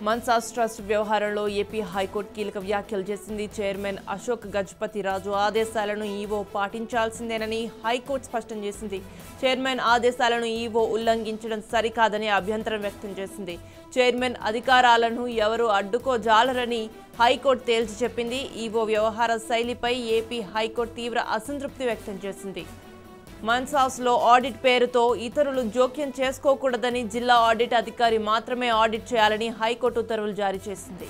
MANSAS trust వ్యవహారంలో AP high court కీలక వ్యాఖ్యలు చేసింది చైర్మన్ అశోక్ గజపతి రాజు ఆదేశాలను ఈవో పాటించాల్సిందేనని హైకోర్టు స్పష్టం చేసింది చైర్మన్ ఆదేశాలను ఈవో ఉల్లంఘించడం సరికాదని అభ్యంతరం వ్యక్తం చేసింది చైర్మన్ అధికారాలను ఎవరు అడ్డుకోజాలరని హైకోర్టు తేల్చి చెప్పింది ఈవో వ్యవహార శైలిపై ఏపీ హైకోర్టు తీవ్ర అసంతృప్తి వ్యక్తం చేసింది మన్సాస్లో ఆడిట్ పేరుతో ఇతరులు జోక్యం చేసుకోకూడదని జిల్లా ఆడిట్ అధికారి మాత్రమే ఆడిట్ చేయాలని హైకోర్టు ఉత్తర్వులు జారీ చేసింది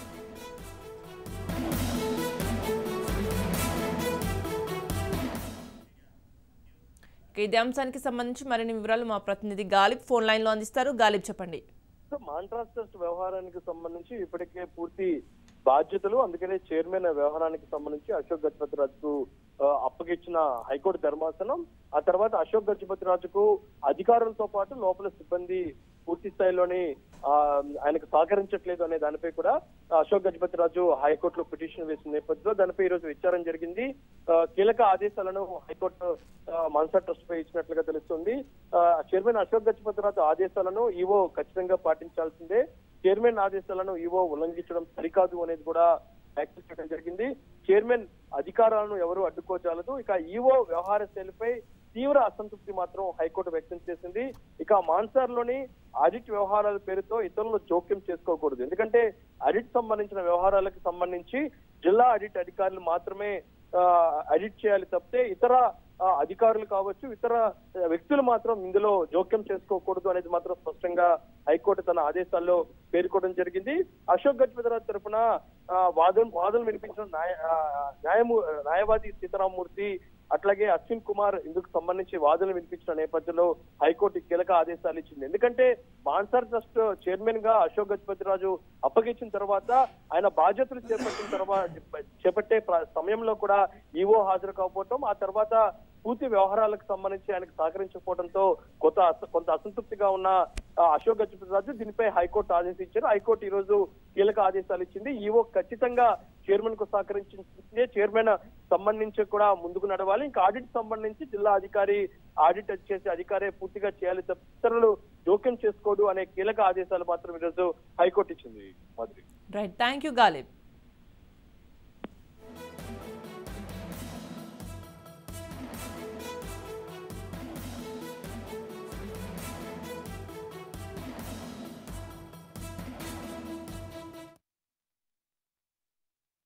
ఇక ఇదే అంశానికి సంబంధించి మరిన్ని వివరాలు మా ప్రతినిధి గాలిబ్ ఫోన్ లైన్లో అందిస్తారు గాలిబ్ చెప్పండి సో మాంట్రాస్ ట్రస్ట్ వ్యవహారానికి సంబంధించి ఇప్పటికే పూర్తి బాధ్యతలు అందుకనే చైర్మన్ వ్యవహారానికి సంబంధించి అశోక్ గజపతి రాజుకు ఆ, అప్పగించిన హైకోర్టు ధర్మాసనం ఆ తర్వాత అశోక్ గజపతి రాజుకు అధికారులతో పాటు లోపల సిబ్బంది పూర్తి స్థాయిలోని ఆ, ఆయనకు సహకరించట్లేదు అనే దానిపై కూడా అశోక్ గజపతి రాజు హైకోర్టులో పిటిషన్ వేసిన నేపథ్యంలో దానిపై ఈ రోజు విచారణ జరిగింది ఆ, కీలక ఆదేశాలను హైకోర్టు ఆ, మన్సా ట్రస్ట్ పై ఇచ్చినట్లుగా తెలుస్తుంది ఆ, చైర్మన్ అశోక్ గజపతి రాజు ఆదేశాలను ఈవో ఖచ్చితంగా పాటించాల్సిందే చైర్మన్ ఆదేశాలను ఈవో ఉల్లంఘించడం సరికాదు అనేది కూడా వ్యాఖ్యలు చేయడం జరిగింది చైర్మన్ అధికారాలను ఎవరు అడ్డుకోచాలదు ఇక ఈవో వ్యవహార శైలిపై తీవ్ర అసంతృప్తి మాత్రం హైకోర్టు వ్యక్తం చేసింది ఇక మాన్సార్లోని ఆడిట్ వ్యవహారాల పేరుతో ఇతరులు జోక్యం చేసుకోకూడదు ఎందుకంటే ఆడిట్ సంబంధించిన వ్యవహారాలకు సంబంధించి జిల్లా ఆడిట్ అధికారులు మాత్రమే ఆ, ఆడిట్ చేయాలి తప్పితే ఇతర ఆ, అధికారులు కావచ్చు ఇతర ఆ, వ్యక్తులు మాత్రం ఇందులో జోక్యం చేసుకోకూడదు అనేది మాత్రం స్పష్టంగా హైకోర్టు తన ఆదేశాల్లో పేర్కొనడం జరిగింది అశోక్ గజపతిరాజు తరఫున ఆ, వాదన వాదనలు వినిపించిన న్యాయ ఆ, న్యాయమూ న్యాయవాది సీతారామమూర్తి అట్లాగే అశ్విన్ కుమార్ ఇందుకు సంబంధించి వాదనలు వినిపించిన నేపథ్యంలో హైకోర్టు కీలక ఆదేశాలు ఇచ్చింది ఎందుకంటే మాన్సార్ ట్రస్ట్ చైర్మన్ గా అశోక్ గజపతి రాజు అప్పగించిన తర్వాత ఆయన బాధ్యతలు చేపట్టిన తర్వాత చేపట్టే ప్ర- సమయంలో కూడా ఈవో హాజరు కాకపోవటం ఆ తర్వాత పూర్తి వ్యవహారాలకు సంబంధించి ఆయనకు సహకరించకపోవడంతో కొంత అస- కొంత అసంతృప్తిగా ఉన్న ఆ, అశోక్ గజపతి రాజు దీనిపై హైకోర్టు ఆదేశించారు హైకోర్టు ఈ రోజు కీలక ఆదేశాలు ఇచ్చింది ఈవో ఖచ్చితంగా చైర్మన్ కు సహకరించిందే చైర్మన్ సంబంధించి కూడా ముందుకు నడవాలి ఇంకా ఆడిట్ సంబంధించి జిల్లా అధికారి ఆడిట్ చేసే అధికారే పూర్తిగా చేయాలి తప్ప ఇతరులు జోక్యం చేసుకోడు అనే కీలక ఆదేశాలు మాత్రం ఈరోజు హైకోర్టు ఇచ్చింది Madhuri right thank you Ghalib